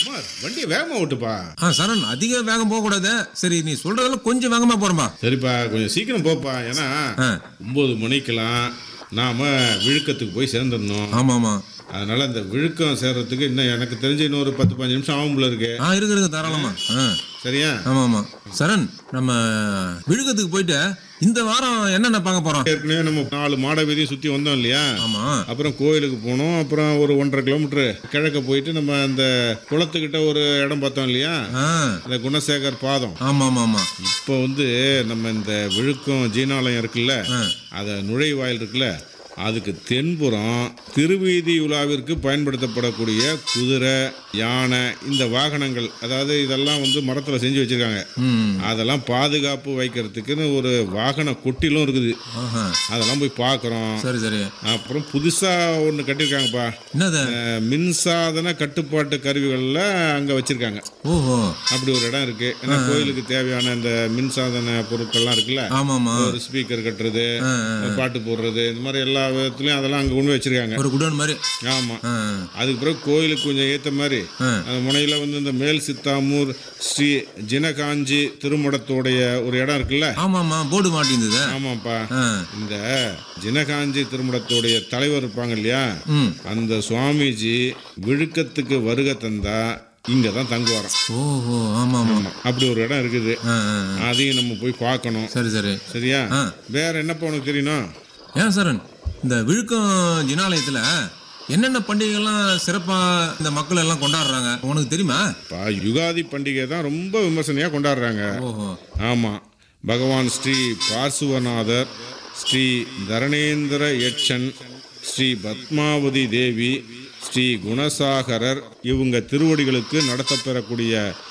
குமார் வண்டியை வேகமா ஓட்டுப்பா ஆ சரண் அதிக வேகம் போகக்கூடாது சரி நீ சொல்றதெல்லாம் கொஞ்சம் வேகமா போறோம்பா சரிப்பா கொஞ்சம் சீக்கிரம் போப்பா ஏன்னா ஆ ஒன்பது மணிக்கெல்லாம் நாம விழுக்கத்துக்கு போய் சேர்ந்துடணும் ஆமா ஆமா அதனால இந்த விழுக்கம் சேர்றதுக்கு இன்னும் எனக்கு தெரிஞ்சு இன்னொரு பத்து பதினஞ்சு நிமிஷம் ஆகும் போல இருக்கு ஆ இருக்கு இருக்கு தாராளமா ஆ சரியா ஆமா ஆமா சரண் நம்ம விழுக்கத்துக்கு போயிட்டு இந்த வாரம் என்னென்ன பார்க்க போறோம் ஏற்கனவே நம்ம நாலு மாட வீதியும் சுத்தி வந்தோம் இல்லையா ஆமா அப்புறம் கோயிலுக்கு போனோம் அப்புறம் ஒரு ஒன்றரை கிலோமீட்டர் கிழக்க போயிட்டு நம்ம அந்த குளத்துக்கிட்ட ஒரு இடம் பார்த்தோம் இல்லையா ஆ அந்த குணசேகர் பாதம் ஆமா ஆமா ஆமா இப்போ வந்து நம்ம இந்த விழுக்கம் ஜீனாலயம் இருக்குல்ல ஆ. அதை நுழைவாயில் இருக்குல்ல அதுக்கு தென்புறம் திருவீதி உலாவிற்கு பயன்படுத்தப்படக்கூடிய குதிரை யானை இந்த வாகனங்கள் அதாவது இதெல்லாம் வந்து மரத்தில் செஞ்சு வச்சிருக்காங்க ம் அதெல்லாம் பாதுகாப்பு வைக்கிறதுக்குன்னு ஒரு வாகன கொட்டிலும் இருக்குது ஆஹா அதெல்லாம் போய் பார்க்குறோம் சரி சரி அப்புறம் புதுசாக ஒன்று கட்டியிருக்காங்கப்பா என்னது அஹ், மின்சாதன கட்டுப்பாட்டு கருவிகளில் அங்கே வச்சுருக்காங்க ஓஹோ அப்படி ஒரு இடம் இருக்கு ஏன்னா கோயிலுக்கு தேவையான இந்த மின்சாதன பொருட்கள்லாம் இருக்குல்ல ஆமா ஆமா ஒரு ஸ்பீக்கர் கட்டுறது ஆ, ஆ. பாட்டு போடுறது இந்த மாதிரி எல்லா விதத்துலயும் அதெல்லாம் அங்கே கொண்டு போய் வச்சிருக்காங்க ஒரு குடோன் மாதிரி ஆமா ஆ அதுக்கு பிறகு கோயிலுக்கு கொஞ்சம் ஏற்ற மாதிரி ஆ. அந்த முனையில் வந்து இந்த மேல் சித்தாமூர் ஸ்ரீ ஜினகாஞ்சி திருமடத்தோடைய ஒரு இடம் இருக்குல்ல ஆமா ஆமா போர்டு மாட்டிருந்தது ஆமாப்பா ஆ இந்த ஜினகாஞ்சி திருமடத்தோடைய தலைவர் இருப்பாங்க இல்லையா ம் அந்த சுவாமிஜி விழுக்கத்துக்கு வருகை தந்தா இங்கே தான் தங்குவாராம் ஓஹோ ஆமா ஆமா அப்படி ஒரு இடம் இருக்குது ஆ ஆ, ஆ. அதையும் நம்ம போய் பார்க்கணும் சரி சரி சரியா ஆ. வேற என்னப்பா உனக்கு தெரியணும் ஏன் சரண் இந்த விழுக்கம் ஜினாலயத்துல என்னென்ன பண்டிகைகள்லாம் சிறப்பா இந்த மக்கள் எல்லாம் கொண்டாடுறாங்க உனக்கு தெரியுமா பா யுகாதி பண்டிகை தான் ரொம்ப விமர்சனையாக கொண்டாடுறாங்க ஓஹோ ஆமாம் பகவான் ஸ்ரீ பார்சுவநாதர் ஸ்ரீ தரணேந்திர யட்சன் ஸ்ரீ பத்மாவதி தேவி ஸ்ரீ குணசாகரர் இவங்க திருவடிகளுக்கு நடத்தப்பெறக்கூடிய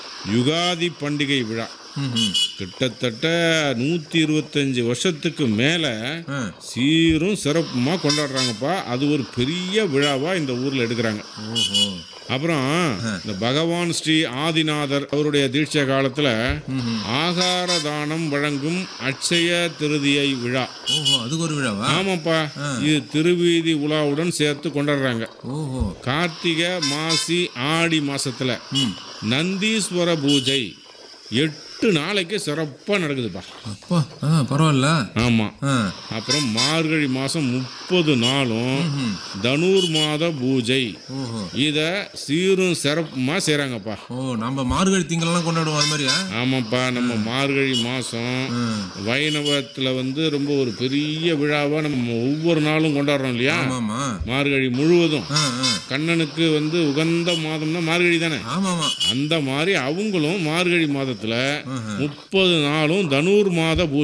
யுகாதி பண்டிகை விழா ம் ம். கிட்டத்தட்ட நூற்றி இருபத்தஞ்சி வருஷத்துக்கு மேலே ஆ சீரும் சிறப்புமாக கொண்டாடுறாங்கப்பா அது ஒரு பெரிய விழாவாக இந்த ஊரில் எடுக்கிறாங்க ஓஹோ அப்புறம் இந்த பகவான் ஸ்ரீ ஆதிநாதர் அவருடைய தீட்சை காலத்துல ஆகார தானம் வழங்கும் அட்சய திருதியை விழா ஓஹோ அதுக்கு ஒரு விழாவா ஆமாப்பா இது திருவீதி உலாவுடன் சேர்த்து கொண்டாடுறாங்க ஓஹோ கார்த்திகை மாசி ஆடி மாசத்துல நந்தீஸ்வர பூஜை எட்டு நாளைக்கு சிறப்பாக நடக்குதுப்பா அப்பா ஆ பரவாயில்ல ஆமா ஆ அப்புறம் மார்கழி மாசம் முப்பது நாளும் ம் தனுர் மாத பூஜை ஓஹோ இத சீரும் சிறப்புமா செய்றாங்கப்பா ஓ நம்ம மார்கழி திங்களெல்லாம் கொண்டாடுவோம் அது மாதிரியா ஆமாப்பா நம்ம மார்கழி மாசம் ம் வைணவத்துல வந்து ரொம்ப ஒரு பெரிய விழாவா நம்ம ஒவ்வொரு நாளும் கொண்டாடுறோம் இல்லையா ஆமாமா மார்கழி முழுவதும் ஆ ஆ கண்ணனுக்கு வந்து உகந்த மாதம்னா மார்கழி தானே ஆமாமா அந்த மாதிரி அவங்களும் மார்கழி மாதத்துல ஆஹா. முப்பது நாளும் தனுர் மாத பூஜை